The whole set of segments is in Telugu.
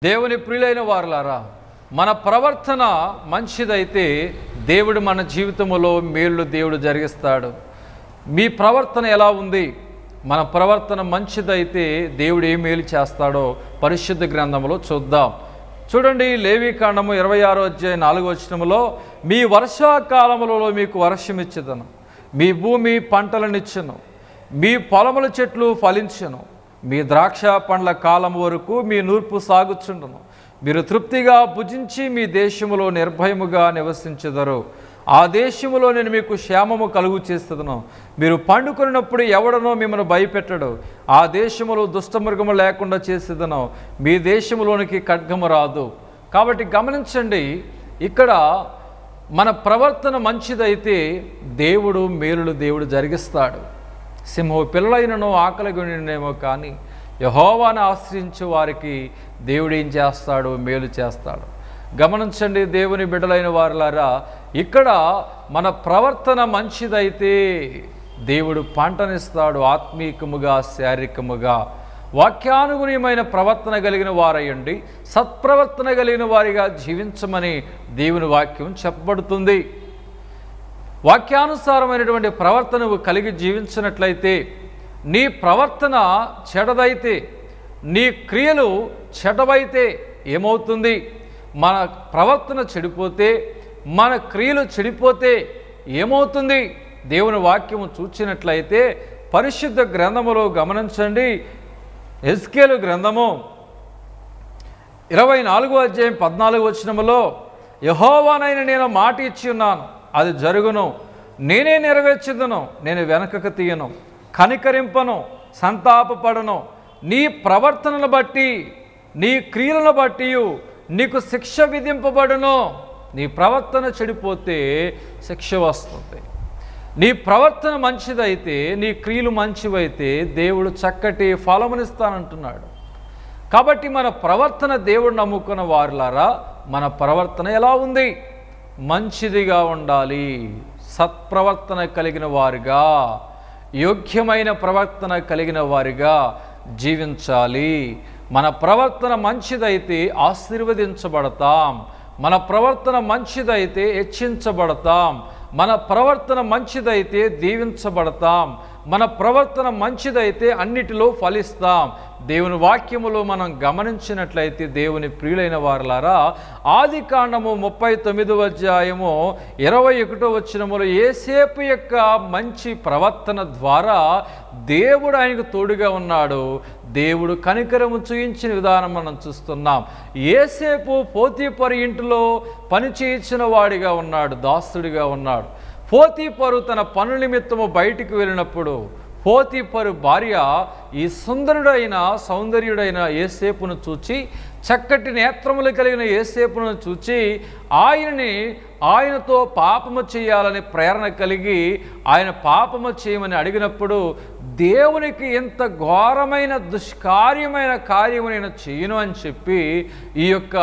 దేవుని ప్రియులైన వారులారా మన ప్రవర్తన మంచిదైతే దేవుడు మన జీవితంలో మేళ్ళు దేవుడు జరిగిస్తాడు మీ ప్రవర్తన ఎలా ఉంది మన ప్రవర్తన మంచిదైతే దేవుడు ఏ మేలు చేస్తాడో పరిశుద్ధ గ్రంథంలో చూద్దాం చూడండి లేవి కాండము ఇరవై ఆరో అధ్యాయ నాలుగో వచనములో మీ వర్షాకాలములలో మీకు వర్షం ఇచ్చేదను మీ భూమి పంటలనిచ్చును మీ పొలముల చెట్లు ఫలించును మీ ద్రాక్ష పండ్ల కాలం వరకు మీ నూర్పు సాగుచుండును మీరు తృప్తిగా భుజించి మీ దేశములో నిర్భయముగా నివసించెదరు ఆ దేశములో నేను మీకు క్షేమము కలుగు చేసేదను మీరు పండుకొనినప్పుడు ఎవడనో మిమ్మల్ని భయపెట్టడు ఆ దేశములో దుష్టమృగము లేకుండా చేసేదను మీ దేశములోనికి ఖడ్గము రాదు కాబట్టి గమనించండి ఇక్కడ మన ప్రవర్తన మంచిదైతే దేవుడు మేలులు దేవుడు జరిగిస్తాడు సింహం పిల్లలైనను ఆకలిగొనేమో కానీ యహోవాను ఆశ్రయించే వారికి దేవుడు ఏం చేస్తాడు మేలు చేస్తాడు గమనించండి దేవుని బిడ్డలైన వారులారా ఇక్కడ మన ప్రవర్తన మంచిదైతే దేవుడు పంటనిస్తాడు ఆత్మీకముగా శారీరకముగా వాక్యానుగుణ్యమైన ప్రవర్తన కలిగిన వారయ్యండి సత్ప్రవర్తన కలిగిన వారిగా జీవించమని దేవుని వాక్యం చెప్పబడుతుంది వాక్యానుసారమైనటువంటి ప్రవర్తన నువ్వు కలిగి జీవించినట్లయితే నీ ప్రవర్తన చెడదైతే నీ క్రియలు చెడవైతే ఏమవుతుంది మన ప్రవర్తన చెడిపోతే మన క్రియలు చెడిపోతే ఏమవుతుంది దేవుని వాక్యము చూచినట్లయితే పరిశుద్ధ గ్రంథములో గమనించండి ఎస్కేలు గ్రంథము ఇరవై నాలుగో అధ్యాయం పద్నాలుగు వచనములో యహోవానైన నేను మాట ఇచ్చి ఉన్నాను అది జరుగును నేనే నెరవేర్చుదును నేను వెనకకు తీయను కనికరింపను సంతాపపడను నీ ప్రవర్తనను బట్టి నీ క్రియలను బట్టి నీకు శిక్ష విధింపబడును నీ ప్రవర్తన చెడిపోతే శిక్ష వస్తుంది నీ ప్రవర్తన మంచిదైతే నీ క్రియలు మంచివైతే దేవుడు చక్కటి ఫలమునిస్తానంటున్నాడు కాబట్టి మన ప్రవర్తన దేవుడు నమ్ముకున్న వారులారా మన ప్రవర్తన ఎలా ఉంది మంచిదిగా ఉండాలి సత్ప్రవర్తన కలిగిన వారుగా యోగ్యమైన ప్రవర్తన కలిగిన వారిగా జీవించాలి మన ప్రవర్తన మంచిదైతే ఆశీర్వదించబడతాం మన ప్రవర్తన మంచిదైతే హెచ్చించబడతాం మన ప్రవర్తన మంచిదైతే దీవించబడతాం మన ప్రవర్తన మంచిదైతే అన్నిటిలో ఫలిస్తాం దేవుని వాక్యములో మనం గమనించినట్లయితే దేవుని ప్రియులైన వారులారా ఆది కాండము ముప్పై తొమ్మిదవ అధ్యాయము ఇరవై ఒకటో వచ్చినములో ఏసేపు యొక్క మంచి ప్రవర్తన ద్వారా దేవుడు ఆయనకు తోడుగా ఉన్నాడు దేవుడు కనికరము చూయించిన విధానం మనం చూస్తున్నాం ఏసేపు పోతీపరి ఇంటిలో పని చేయించిన వాడిగా ఉన్నాడు దాసుడిగా ఉన్నాడు పోతీపరు తన పనుల నిమిత్తము బయటికి వెళ్ళినప్పుడు పోతీపరు భార్య ఈ సుందరుడైన సౌందర్యుడైన ఏసేపును చూచి చక్కటి నేత్రములు కలిగిన ఏసేపును చూచి ఆయనని ఆయనతో పాపము చేయాలని ప్రేరణ కలిగి ఆయన పాపము చేయమని అడిగినప్పుడు దేవునికి ఇంత ఘోరమైన దుష్కార్యమైన కార్యము నేను చేయను అని చెప్పి ఈ యొక్క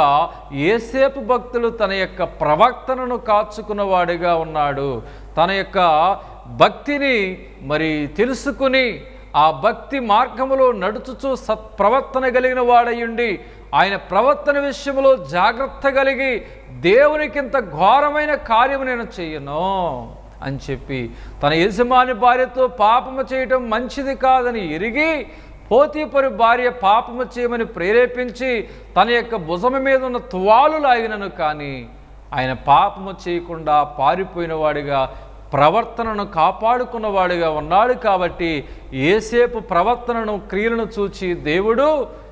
ఏసేపు భక్తులు తన యొక్క ప్రవక్తనను కాచుకున్నవాడిగా ఉన్నాడు తన యొక్క భక్తిని మరి తెలుసుకుని ఆ భక్తి మార్గములో నడుచుచూ సత్ప్రవర్తన కలిగిన వాడయుండి ఆయన ప్రవర్తన విషయంలో జాగ్రత్త కలిగి దేవునికి ఇంత ఘోరమైన కార్యము నేను చెయ్యను అని చెప్పి తన యజమాని భార్యతో పాపము చేయటం మంచిది కాదని ఎరిగి పోతీపరి భార్య పాపము చేయమని ప్రేరేపించి తన యొక్క భుజము మీద ఉన్న తువాలు లాగినను కానీ ఆయన పాపము చేయకుండా పారిపోయిన వాడిగా ప్రవర్తనను కాపాడుకున్నవాడిగా ఉన్నాడు కాబట్టి ఏసేపు ప్రవర్తనను క్రియలను చూచి దేవుడు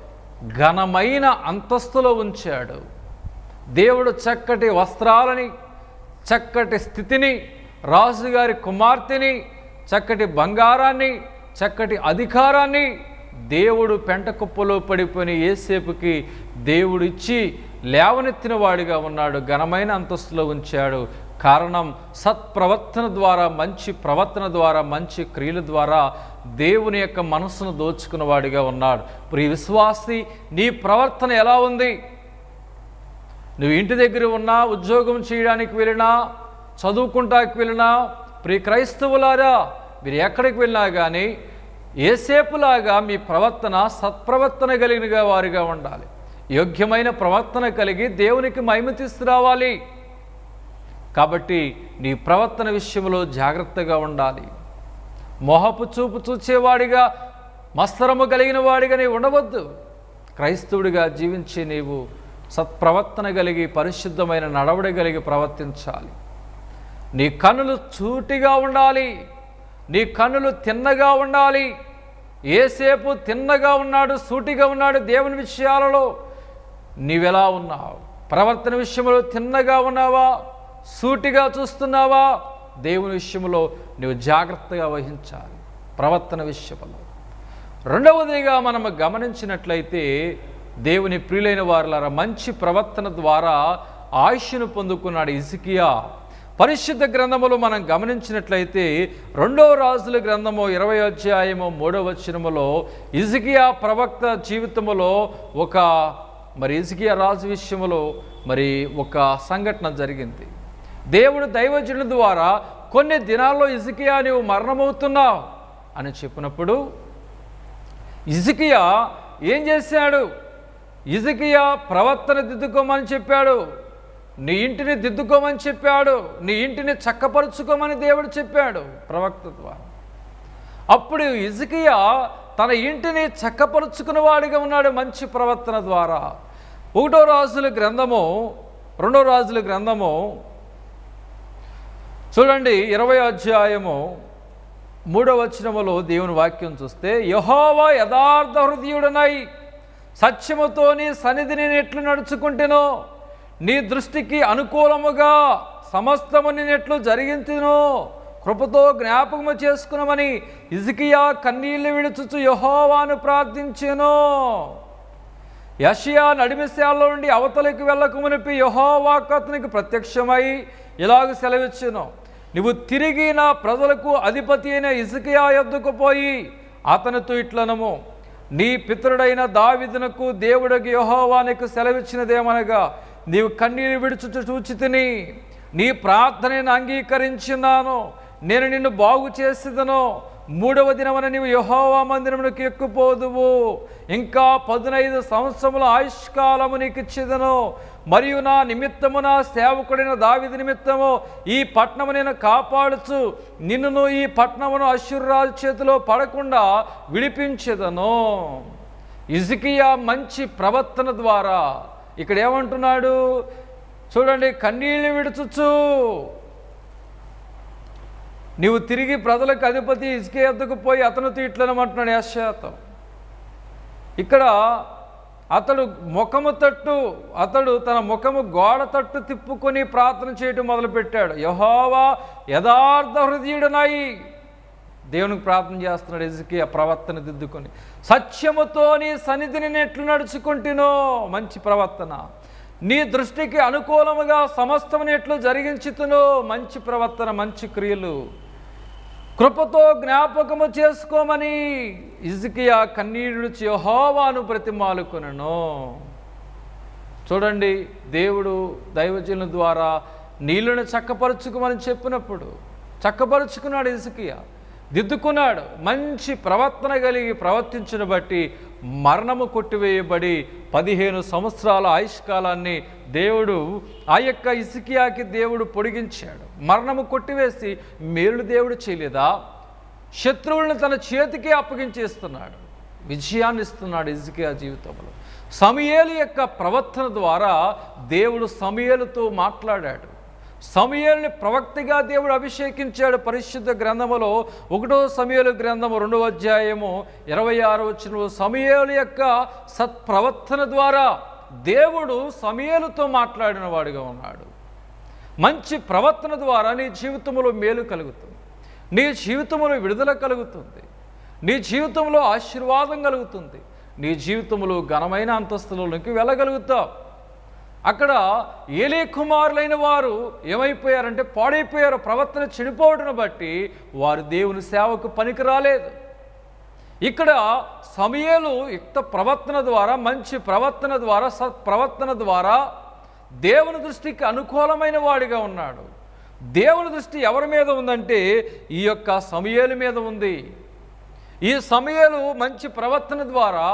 ఘనమైన అంతస్తులో ఉంచాడు దేవుడు చక్కటి వస్త్రాలని చక్కటి స్థితిని రాజుగారి కుమార్తెని చక్కటి బంగారాన్ని చక్కటి అధికారాన్ని దేవుడు పెంట కుప్పలో పడిపోయిన ఏసేపుకి దేవుడు ఇచ్చి లేవనెత్తిన వాడిగా ఉన్నాడు ఘనమైన అంతస్తులో ఉంచాడు కారణం సత్ప్రవర్తన ద్వారా మంచి ప్రవర్తన ద్వారా మంచి క్రియల ద్వారా దేవుని యొక్క మనసును దోచుకున్నవాడిగా ఉన్నాడు ప్రియ విశ్వాసి నీ ప్రవర్తన ఎలా ఉంది నువ్వు ఇంటి దగ్గర ఉన్నా ఉద్యోగం చేయడానికి వెళ్ళినా చదువుకుంటానికి వెళ్ళినా ప్రియ క్రైస్తవులారా మీరు ఎక్కడికి వెళ్ళినా కానీ ఏసేపులాగా మీ ప్రవర్తన సత్ప్రవర్తన కలిగిన వారిగా ఉండాలి యోగ్యమైన ప్రవర్తన కలిగి దేవునికి మహిమ తీసుకురావాలి కాబట్టి నీ ప్రవర్తన విషయంలో జాగ్రత్తగా ఉండాలి మొహపు చూపు చూచేవాడిగా మస్తరము కలిగిన వాడిగా నీవు ఉండవద్దు క్రైస్తవుడిగా జీవించే నీవు సత్ప్రవర్తన కలిగి పరిశుద్ధమైన నడవడి కలిగి ప్రవర్తించాలి నీ కన్నులు చూటిగా ఉండాలి నీ కన్నులు తిన్నగా ఉండాలి ఏసేపు తిన్నగా ఉన్నాడు సూటిగా ఉన్నాడు దేవుని విషయాలలో నీవెలా ఉన్నావు ప్రవర్తన విషయంలో తిన్నగా ఉన్నావా సూటిగా చూస్తున్నావా దేవుని విషయంలో నువ్వు జాగ్రత్తగా వహించాలి ప్రవర్తన విషయంలో రెండవదిగా మనం గమనించినట్లయితే దేవుని ప్రియులైన వారులారా మంచి ప్రవర్తన ద్వారా ఆయుష్ను పొందుకున్నాడు ఇసికియా పరిశుద్ధ గ్రంథములు మనం గమనించినట్లయితే రెండో రాజుల గ్రంథము ఇరవై అధ్యాయము మూడవ వచనములో ఇజికియా ప్రవక్త జీవితములో ఒక మరి ఇజికియా రాజు విషయములో మరి ఒక సంఘటన జరిగింది దేవుడు దైవజనుల ద్వారా కొన్ని దినాల్లో ఇజికియా నీవు మరణమవుతున్నావు అని చెప్పినప్పుడు ఇజికియా ఏం చేశాడు ఇజికియా ప్రవర్తన దిద్దుకోమని చెప్పాడు నీ ఇంటిని దిద్దుకోమని చెప్పాడు నీ ఇంటిని చక్కపరుచుకోమని దేవుడు చెప్పాడు ప్రవక్త ద్వారా అప్పుడు ఇజికియా తన ఇంటిని చక్కపరుచుకున్న వాడిగా ఉన్నాడు మంచి ప్రవర్తన ద్వారా ఒకటో రాజుల గ్రంథము రెండో రాజుల గ్రంథము చూడండి ఇరవై అధ్యాయము మూడవ వచనములో దేవుని వాక్యం చూస్తే యహోవా యథార్థ హృదయుడనై సత్యముతో నీ సన్నిధిని ఎట్లు నడుచుకుంటేనో నీ దృష్టికి అనుకూలముగా సమస్తము నేనెట్లు జరిగించునో కృపతో జ్ఞాపకము చేసుకునమని ఇజికియా కన్నీళ్లు విడుచుచు యహోవాను ప్రార్థించెను యషియా నడిమిశాలలో నుండి అవతలికి వెళ్ళక మునిపి యహోవాకు అతనికి ప్రత్యక్షమై ఇలాగ సెలవిచ్చును నువ్వు తిరిగి నా ప్రజలకు అధిపతి అయిన ఇసుకియా ఎద్దుకు పోయి అతనితో ఇట్లనము నీ పితరుడైన దావిదునకు దేవుడికి యహోవానికి సెలవిచ్చినదేమనగా నీవు కన్నీరు విడుచుచు చూచి తిని నీ ప్రార్థనను అంగీకరించినాను నేను నిన్ను బాగు చేసేదను మూడవ దినమున నీవు యహోవా మందిరమునకు ఎక్కుపోదువు ఇంకా పదునైదు సంవత్సరముల ఆయుష్కాలము నీకు ఇచ్చేదను మరియు నా నిమిత్తము నా సేవకుడైన దావిది నిమిత్తము ఈ పట్టణము నేను కాపాడుచు నిన్నును ఈ పట్టణమును అశ్వరాజు చేతిలో పడకుండా విడిపించేదను ఇజికియా మంచి ప్రవర్తన ద్వారా ఇక్కడ ఏమంటున్నాడు చూడండి కన్నీళ్ళు విడుచుచు నీవు తిరిగి ప్రజలకు అధిపతి ఇసుకే ఎద్దుకు పోయి అతనితో ఇట్లనమంటున్నాడు యాశాతం ఇక్కడ అతడు ముఖము తట్టు అతడు తన ముఖము గోడ తట్టు తిప్పుకొని ప్రార్థన చేయటం మొదలుపెట్టాడు యహోవా యథార్థ హృదయుడనాయి దేవునికి ప్రార్థన చేస్తున్నాడు ఇజకి ఆ ప్రవర్తన దిద్దుకొని సత్యముతో నీ సన్నిధిని నేను ఎట్లు నడుచుకుంటునో మంచి ప్రవర్తన నీ దృష్టికి అనుకూలముగా సమస్తముని ఎట్లు జరిగించుతునో మంచి ప్రవర్తన మంచి క్రియలు కృపతో జ్ఞాపకము చేసుకోమని ఇజికియా కన్నీడు యెహోవాను ప్రతిమాలుకొనను చూడండి దేవుడు దైవజనుల ద్వారా నీళ్ళను చక్కపరుచుకోమని చెప్పినప్పుడు చక్కపరుచుకున్నాడు ఇసుకియా దిద్దుకున్నాడు మంచి ప్రవర్తన కలిగి ప్రవర్తించిన బట్టి మరణము కొట్టివేయబడి పదిహేను సంవత్సరాల ఆయుష్కాలాన్ని దేవుడు ఆ యొక్క ఇసుకియాకి దేవుడు పొడిగించాడు మరణము కొట్టివేసి మేలు దేవుడు చేయలేదా శత్రువులను తన చేతికి అప్పగించేస్తున్నాడు విజయాన్ని ఇస్తున్నాడు ఇజ్కియా జీవితంలో సమయేలు యొక్క ప్రవర్తన ద్వారా దేవుడు సమయేలుతో మాట్లాడాడు సమయేలుని ప్రవక్తగా దేవుడు అభిషేకించాడు పరిశుద్ధ గ్రంథములో ఒకటో సమయలు గ్రంథము రెండవ అధ్యాయము ఇరవై ఆరు వచ్చిన సమయేలు యొక్క సత్ప్రవర్తన ద్వారా దేవుడు సమయేలుతో మాట్లాడిన వాడిగా ఉన్నాడు మంచి ప్రవర్తన ద్వారా నీ జీవితంలో మేలు కలుగుతుంది నీ జీవితంలో విడుదల కలుగుతుంది నీ జీవితంలో ఆశీర్వాదం కలుగుతుంది నీ జీవితంలో ఘనమైన అంతస్తులలోకి వెళ్ళగలుగుతావు అక్కడ ఏలే కుమారులైన వారు ఏమైపోయారంటే పాడైపోయారు ప్రవర్తన చెడిపోవడం బట్టి వారు దేవుని సేవకు పనికి రాలేదు ఇక్కడ సమయలు యుక్త ప్రవర్తన ద్వారా మంచి ప్రవర్తన ద్వారా సత్ప్రవర్తన ద్వారా దేవుని దృష్టికి అనుకూలమైన వాడిగా ఉన్నాడు దేవుని దృష్టి ఎవరి మీద ఉందంటే ఈ యొక్క సమయలు మీద ఉంది ఈ సమయాలు మంచి ప్రవర్తన ద్వారా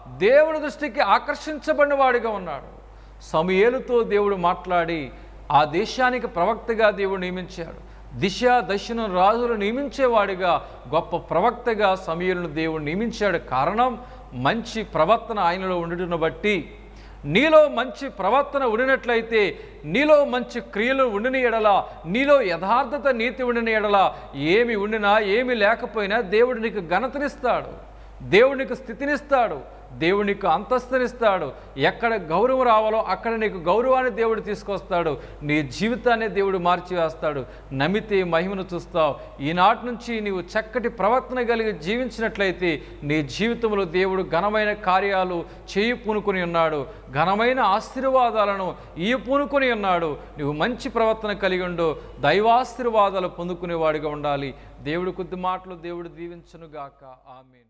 దేవుని దృష్టికి ఆకర్షించబడిన వాడిగా ఉన్నాడు సమయేలుతో దేవుడు మాట్లాడి ఆ దేశానికి ప్రవక్తగా దేవుడు నియమించాడు దిశ దశను రాజులు నియమించేవాడిగా గొప్ప ప్రవక్తగా సమయలను దేవుడు నియమించాడు కారణం మంచి ప్రవర్తన ఆయనలో ఉండటం బట్టి నీలో మంచి ప్రవర్తన ఉండినట్లయితే నీలో మంచి క్రియలు ఉండిన ఎడల నీలో యథార్థత నీతి ఉండిన ఎడల ఏమి ఉండినా ఏమి లేకపోయినా దేవుడు నీకు ఘనతనిస్తాడు దేవుడు నీకు స్థితినిస్తాడు దేవుడు నీకు అంతస్తునిస్తాడు ఎక్కడ గౌరవం రావాలో అక్కడ నీకు గౌరవాన్ని దేవుడు తీసుకొస్తాడు నీ జీవితాన్ని దేవుడు మార్చివేస్తాడు నమ్మితే మహిమను చూస్తావు ఈనాటి నుంచి నీవు చక్కటి ప్రవర్తన కలిగి జీవించినట్లయితే నీ జీవితంలో దేవుడు ఘనమైన కార్యాలు చేయి పూనుకొని ఉన్నాడు ఘనమైన ఆశీర్వాదాలను ఈ పూనుకొని ఉన్నాడు నువ్వు మంచి ప్రవర్తన కలిగి ఉండు దైవాశీర్వాదాలు పొందుకునేవాడిగా ఉండాలి దేవుడు కొద్ది మాటలు దేవుడు దీవించునుగాక ఆమెన్